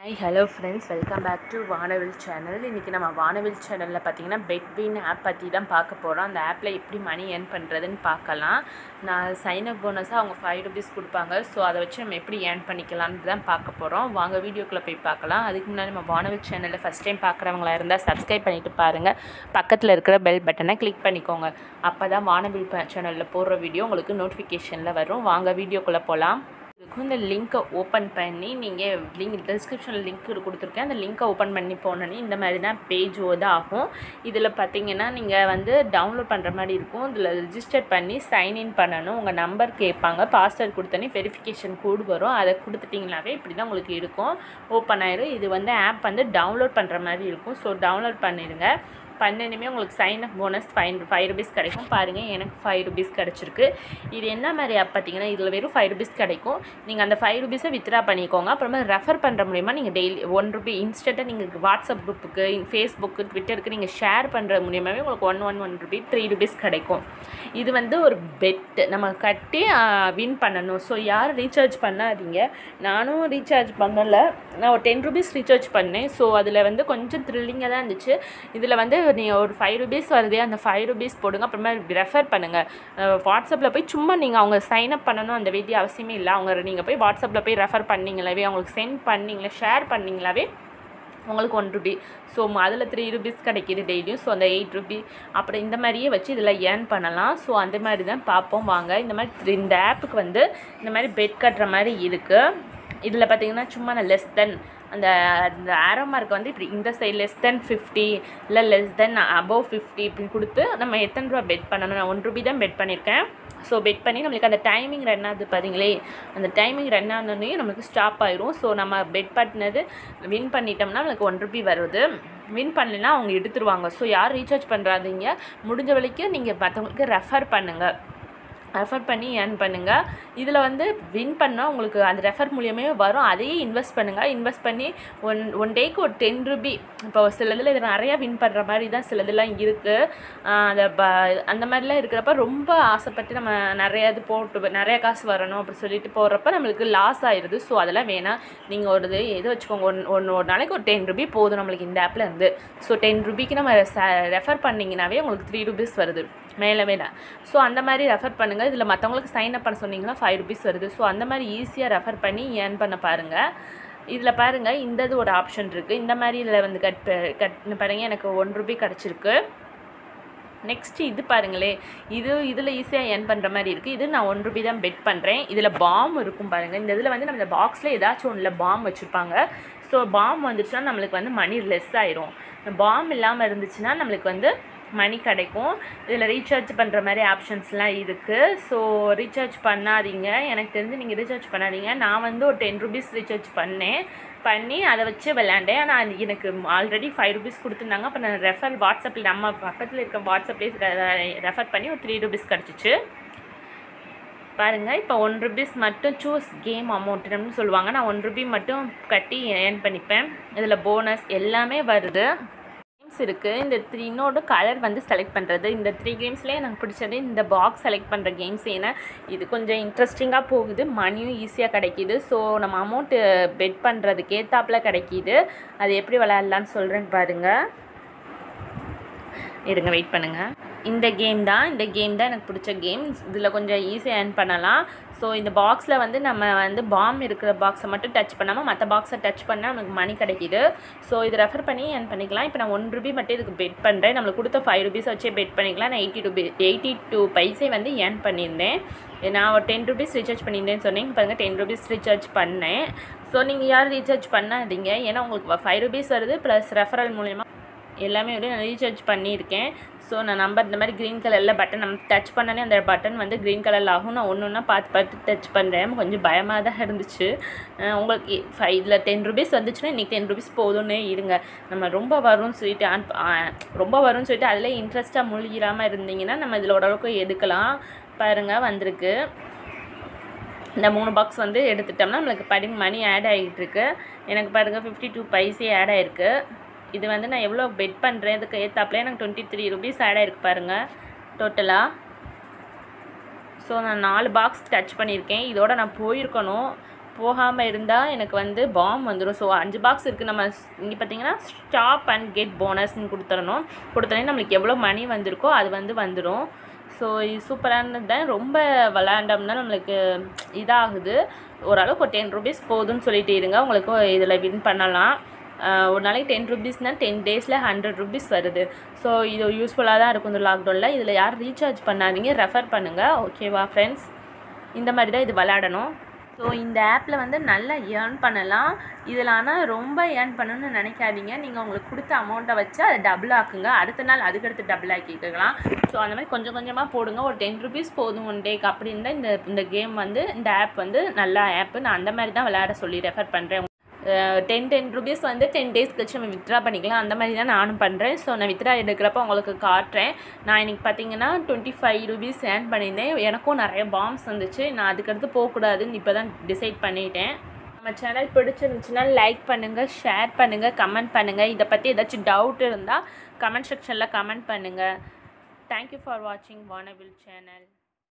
high hello friends welcome back to Vaanavil channel இன்றைக்கி நம்ம வானவில் சேனலில் பார்த்தீங்கன்னா பெட்வின் ஆப் பற்றி தான் பார்க்க போகிறோம் அந்த ஆப்பில் எப்படி மணி ஏர்ன் பண்ணுறதுன்னு பார்க்கலாம் நான் சைன் அப் போனஸாக அவங்க ஃபைவ் ருபீஸ் கொடுப்பாங்க ஸோ அதை வச்சு நம்ம எப்படி ஏர்ன் பண்ணிக்கலாம்னு தான் பார்க்க போகிறோம் வாங்க வீடியோக்குள்ளே போய் பார்க்கலாம் அதுக்கு முன்னாடி நம்ம வானவில் சேனலில் ஃபஸ்ட் டைம் பார்க்குறவங்களா இருந்தால் சப்ஸ்கிரைப் பண்ணிவிட்டு பாருங்கள் பக்கத்தில் இருக்கிற பெல் பட்டனை கிளிக் பண்ணிக்கோங்க அப்போ தான் வானவில் சேனலில் போடுற வீடியோ உங்களுக்கு நோட்டிஃபிகேஷனில் வரும் வாங்க வீடியோக்குள்ளே போகலாம் இதுக்கும் இந்த லிங்க்கை ஓப்பன் பண்ணி நீங்கள் லிங்க் டிஸ்கிரிப்ஷனில் லிங்க் கொடுத்துருக்கேன் அந்த லிங்க்கை ஓப்பன் பண்ணி போனோன்னே இந்த மாதிரி தான் பேஜ் ஓத ஆகும் இதில் பார்த்தீங்கன்னா நீங்கள் வந்து டவுன்லோட் பண்ணுற மாதிரி இருக்கும் இதில் ரிஜிஸ்டர் பண்ணி சைன்இன் பண்ணணும் உங்கள் நம்பர் கேட்பாங்க பாஸ்வேர்ட் கொடுத்தோன்னே வெரிஃபிகேஷன் கோடு வரும் அதை கொடுத்துட்டிங்கனாவே இப்படி தான் உங்களுக்கு இருக்கும் ஓப்பன் ஆயிரும் இது வந்து ஆப் வந்து டவுன்லோட் பண்ணுற மாதிரி இருக்கும் ஸோ டவுன்லோட் பண்ணிடுங்க பண்ணணுமே உங்களுக்கு sign up bonus five five rupees கிடைக்கும் பாருங்கள் எனக்கு ஃபைவ் ருபீஸ் கிடச்சிருக்கு இது என்ன மாதிரி ஆப் பார்த்தீங்கன்னா இதில் வெறும் ஃபைவ் ருபீஸ் கிடைக்கும் நீங்கள் அந்த ஃபைவ் ருபீஸை வித்ரா பண்ணிக்கோங்க அப்புறமா ரெஃபர் பண்ணுற மூலிமா நீங்கள் டெய்லி ஒன் ருபி இன்ஸ்டண்ட்டாக நீங்கள் வாட்ஸ்அப் குரூப்புக்கு ஃபேஸ்புக்கு ட்விட்டருக்கு நீங்கள் ஷேர் பண்ணுற மூலியமாகவே உங்களுக்கு one one one rupee three rupees கிடைக்கும் இது வந்து ஒரு பெட்டு நம்ம கட்டி வின் பண்ணணும் ஸோ யாரும் ரீசார்ஜ் பண்ணாதீங்க நானும் ரீசார்ஜ் பண்ணலை நான் ஒரு டென் ருபீஸ் ரீசார்ஜ் பண்ணேன் ஸோ அதில் வந்து கொஞ்சம் த்ரில்லிங்காக தான் இருந்துச்சு இதில் வந்து நீங்கள் ஒரு ஃபைவ் ருபீஸ் வருதே அந்த ஃபைவ் ருபீஸ் போடுங்க அப்புறமா ரெஃபர் பண்ணுங்கள் வாட்ஸ்அப்பில் போய் சும்மா நீங்கள் அவங்க சைன் அப் பண்ணணும் அந்த வேண்டிய அவசியமே இல்லை அவங்க நீங்கள் போய் வாட்ஸ்அப்பில் போய் ரெஃபர் பண்ணிங்களாவே அவங்களுக்கு சென்ட் பண்ணிங்களே ஷேர் பண்ணிங்களாவே உங்களுக்கு ஒன் ருபி ஸோ அதில் த்ரீ ருபீஸ் கிடைக்கிது டெய்லியும் ஸோ அந்த எயிட் ருபி அப்புறம் இந்த மாதிரியே வச்சு இதில் ஏர்ன் பண்ணலாம் ஸோ அந்த மாதிரி தான் பார்ப்போம் வாங்க இந்த மாதிரி இந்த ஆப்புக்கு வந்து இந்த மாதிரி பெட் கட்டுற மாதிரி இருக்குது இதில் பார்த்தீங்கன்னா சும்மா நான் லெஸ் தென் அந்த அந்த ஆரோ மார்க் வந்து இப்படி இந்த சைடு லெஸ் தென் ஃபிஃப்டி இல்லை லெஸ் தென் அபவ் ஃபிஃப்டி இப்படி கொடுத்து நம்ம எத்தனை ரூபா பெட் பண்ணணும் நான் ஒன் ருபி தான் பெட் பண்ணியிருக்கேன் ஸோ பெட் பண்ணி நம்மளுக்கு அந்த டைமிங் ரன் ஆகுது பார்த்தீங்களே அந்த டைமிங் ரன் ஆனோடனே நம்மளுக்கு ஸ்டாப் ஆயிரும் ஸோ நம்ம பெட் பண்ணினது வின் பண்ணிட்டோம்னா நம்மளுக்கு ஒன் ருபி வருது வின் பண்ணலைன்னா அவங்க எடுத்துருவாங்க ஸோ யார் ரீசார்ஜ் பண்ணுறாதீங்க முடிஞ்ச வரைக்கும் நீங்கள் மற்றவங்களுக்கு ரெஃபர் பண்ணுங்கள் ரெஃபர் பண்ணி ஏர்ன் பண்ணுங்கள் இதில் வந்து வின் பண்ணால் உங்களுக்கு அந்த ரெஃபர் மூலியமே வரும் அதையே இன்வெஸ்ட் பண்ணுங்கள் இன்வெஸ்ட் பண்ணி ஒன் ஒன் டேக்கு ஒரு டென் ருபி இப்போ சில இதில் இது நிறையா வின் பண்ணுற மாதிரி தான் சில இதெல்லாம் இருக்குது அந்த ப அந்த மாதிரிலாம் இருக்கிறப்ப ரொம்ப ஆசைப்பட்டு நம்ம நிறையா இது போட்டு நிறையா காசு வரணும் அப்படி சொல்லிட்டு போடுறப்ப நம்மளுக்கு லாஸ் ஆயிடுது ஸோ அதெல்லாம் வேணாம் நீங்கள் ஒரு இது எது வச்சுக்கோங்க ஒன் ஒன்று ஒரு நாளைக்கு ஒரு டென் ருபி போதும் நம்மளுக்கு இந்த ஆப்பில் இருந்து ஸோ டென் ருபிக்கு நம்ம ரெஃபர் பண்ணிங்கனாவே உங்களுக்கு த்ரீ ருபீஸ் வருது மேலே மேலே ஸோ அந்த மாதிரி ரெஃபர் பண்ணுங்கள் இதில் மற்றவங்களுக்கு சைன் அப் பண்ண சொன்னீங்கன்னா ஃபைவ் ருபீஸ் வருது ஸோ அந்த மாதிரி ஈஸியாக ரெஃபர் பண்ணி ஏர்ன் பண்ண பாருங்கள் இதில் பாருங்கள் இந்த இது ஒரு ஆப்ஷன் இருக்குது இந்த மாதிரி இதில் வந்து கட் கட் பாருங்கள் எனக்கு ஒன் ருபி கிடச்சிருக்கு நெக்ஸ்ட்டு இது பாருங்களே இது இதில் ஈஸியாக ஏர்ன் பண்ணுற மாதிரி இருக்குது இது நான் ஒன் ருபி தான் பெட் பண்ணுறேன் இதில் பாம் இருக்கும் பாருங்கள் இந்த இதில் வந்து நம்ம இந்த பாக்ஸில் ஏதாச்சும் ஒன்றில் பாம் வச்சுருப்பாங்க ஸோ பாம் வந்துச்சுன்னா நம்மளுக்கு வந்து மணி லெஸ் ஆயிரும் பாம் இல்லாமல் இருந்துச்சுன்னா நம்மளுக்கு வந்து மணி கிடைக்கும் இதில் ரீசார்ஜ் பண்ணுற மாதிரி ஆப்ஷன்ஸ்லாம் இருக்குது ஸோ ரீசார்ஜ் பண்ணாதீங்க எனக்கு தெரிஞ்சு நீங்கள் ரீசார்ஜ் பண்ணாதீங்க நான் வந்து ஒரு டென் ருபீஸ் ரீசார்ஜ் பண்ணேன் பண்ணி அதை வச்சு விளையாண்டேன் ஆனால் எனக்கு ஆல்ரெடி ஃபைவ் ருபீஸ் கொடுத்துருந்தாங்க அப்போ நான் ரெஃபர் வாட்ஸ்அப்பில் நம்ம பக்கத்தில் இருக்க வாட்ஸ்அப்லேயே ரெஃபர் பண்ணி ஒரு த்ரீ ருபீஸ் கிடச்சிச்சு பாருங்கள் இப்போ ஒன் ருபீஸ் மட்டும் சூஸ் கேம் அமௌண்ட்டுன்னு சொல்லுவாங்க நான் ஒன் ருபி மட்டும் கட்டி ஏர்ன் பண்ணிப்பேன் இதில் போனஸ் எல்லாமே வருது கேம்ஸ் இருக்குது இந்த த்ரீ இன்னொரு கலர் வந்து செலக்ட் பண்ணுறது இந்த த்ரீ கேம்ஸ்லேயே எனக்கு பிடிச்சது இந்த பாக்ஸ் செலக்ட் பண்ணுற கேம்ஸ் ஏன்னா இது கொஞ்சம் இன்ட்ரெஸ்டிங்காக போகுது மணியும் ஈஸியாக கிடைக்கிது ஸோ நம்ம அமௌண்ட்டு பெட் பண்ணுறதுக்கு ஏத்தாப்பில் கிடைக்கிது அது எப்படி விளையாடலான்னு சொல்கிறேன்னு பாருங்கள் இருங்க வெயிட் பண்ணுங்கள் இந்த கேம் தான் இந்த கேம் தான் எனக்கு பிடிச்ச கேம் இதில் கொஞ்சம் ஈஸியாக ஏர்ன் பண்ணலாம் ஸோ இந்த பாக்ஸில் வந்து நம்ம வந்து பாம் இருக்கிற பாக்ஸை மட்டும் டச் பண்ணாமல் மற்ற பாக்ஸை டச் பண்ணால் நமக்கு மணி கிடைக்கிது ஸோ இது ரெஃபர் பண்ணி ஏர்ன் பண்ணிக்கலாம் இப்போ நான் ஒன் ருபி மட்டும் இதுக்கு பெட் பண்ணுறேன் நம்மளுக்கு கொடுத்த ஃபைவ் ருபீஸ் வச்சே பெட் பண்ணிக்கலாம் நான் eighty rupee eighty two paise வந்து ஏர்ன் பண்ணியிருந்தேன் நான் ஒரு டென் ருபீஸ் ரீசார்ஜ் பண்ணியிருந்தேன்னு சொன்னேன் பாருங்கள் டென் ருபீஸ் ரீசார்ஜ் பண்ணேன் ஸோ நீங்கள் யாரும் ரீசார்ஜ் பண்ணாதீங்க ஏன்னா உங்களுக்கு ஃபைவ் ருபீஸ் வருது ப்ளஸ் ரெஃபரல் மூலயமா எல்லாமே வந்து நான் ரீசார்ஜ் பண்ணியிருக்கேன் ஸோ நான் நம்பர் இந்த மாதிரி க்ரீன் கலரில் பட்டன் நம்ம டச் பண்ணனே அந்த பட்டன் வந்து க்ரீன் கலரில் ஆகும் நான் ஒன்று ஒன்றா பார்த்து பார்த்து டச் பண்ணுறேன் கொஞ்சம் பயமாக தான் இருந்துச்சு உங்களுக்கு ஃபைவ் இதில் டென் ருபீஸ் வந்துச்சுன்னா இன்றைக்கி டென் ருபீஸ் போதும்னே இருங்க நம்ம ரொம்ப வரும்னு சொல்லிட்டு ஆன் ரொம்ப வரும்னு சொல்லிட்டு அதில் இன்ட்ரெஸ்ட்டாக முழுகிடாமல் இருந்தீங்கன்னா நம்ம இதில் ஓரளவுக்கு எடுக்கலாம் பாருங்கள் வந்திருக்கு இந்த மூணு பாக்ஸ் வந்து எடுத்துட்டோம்னா நம்மளுக்கு படி மணி ஆட் ஆகிட்டு இருக்கு எனக்கு பாருங்கள் ஃபிஃப்டி டூ பைசே ஆட் ஆகிருக்கு இது வந்து நான் எவ்வளோ பெட் பண்ணுறேன் இதுக்கு ஏற்றாப்புல எனக்கு டுவெண்ட்டி த்ரீ ருபீஸ் ஆட் ஆகிருக்கு பாருங்கள் டோட்டலாக ஸோ நான் நாலு பாக்ஸ் டச் பண்ணியிருக்கேன் இதோட நான் போயிருக்கணும் போகாமல் இருந்தால் எனக்கு வந்து பாம் வந்துடும் ஸோ அஞ்சு பாக்ஸ் இருக்குது நம்ம இங்கே பார்த்தீங்கன்னா ஸ்டாப் அண்ட் கெட் போனஸ்ன்னு கொடுத்துடணும் கொடுத்தோன்னே நம்மளுக்கு எவ்வளோ மணி வந்திருக்கோ அது வந்து வந்துடும் ஸோ இது சூப்பரானது தான் ரொம்ப விளாண்டோம்னா நம்மளுக்கு இதாகுது ஓரளவுக்கு ஒரு டென் ருபீஸ் போதும்னு சொல்லிட்டு இருங்க உங்களுக்கு இதில் வின் பண்ணலாம் ஆஹ் ஒரு நாளைக்கு டென் ருபீஸ்னால் டென் டேஸில் ஹண்ட்ரட் ருபீஸ் வருது ஸோ இது யூஸ்ஃபுல்லாக தான் இருக்கும் இந்த லாக்டவுனில் இதில் யாரும் ரீசார்ஜ் பண்ணாதீங்க ரெஃபர் பண்ணுங்கள் ஓகேவா ஃப்ரெண்ட்ஸ் இந்த மாதிரி தான் இது விளாடணும் ஸோ இந்த ஆப்பில் வந்து நல்லா ஏர்ன் பண்ணலாம் இதில் ஆனால் ரொம்ப ஏர்ன் பண்ணணும்னு நினைக்காதீங்க நீங்கள் உங்களுக்கு கொடுத்த அமௌண்ட்டை வச்சு அதை டபுள் ஆக்குங்க அடுத்த நாள் அதுக்கடுத்து டபுள் ஆக்கிக்கலாம் ஸோ அந்த மாதிரி கொஞ்சம் கொஞ்சமாக போடுங்க ஒரு டென் ருபீஸ் போதும் ஒன் டேக்கு அப்படின்னு தான் இந்த இந்த கேம் வந்து இந்த ஆப் வந்து நல்ல ஆப்பு நான் அந்த மாதிரி தான் விளையாட சொல்லி ரெஃபர் பண்ணுறேன் டென் டென் ருபீஸ் வந்து டென் டேஸ் கழிச்சு நம்ம வித்ட்ரா பண்ணிக்கலாம் அந்த மாதிரி தான் நானும் பண்ணுறேன் ஸோ நான் வித்ட்ரா எடுக்கிறப்ப உங்களுக்கு காட்டுறேன் நான் இன்றைக்கி பார்த்தீங்கன்னா டுவெண்ட்டி ஃபைவ் ருபீஸ் ஏர்ன் பண்ணியிருந்தேன் எனக்கும் நிறைய பாம்ஸ் வந்துச்சு நான் அதுக்கடுத்து போகக்கூடாதுன்னு இப்போ தான் டிசைட் பண்ணிட்டேன் நம்ம சேனல் பிடிச்சிருந்துச்சுன்னா லைக் பண்ணுங்கள் ஷேர் பண்ணுங்கள் கமெண்ட் பண்ணுங்கள் இதை பற்றி ஏதாச்சும் டவுட் இருந்தால் கமெண்ட் செக்ஷனில் கமெண்ட் பண்ணுங்கள் தேங்க்யூ ஃபார் வாட்சிங் வானவில் சேனல்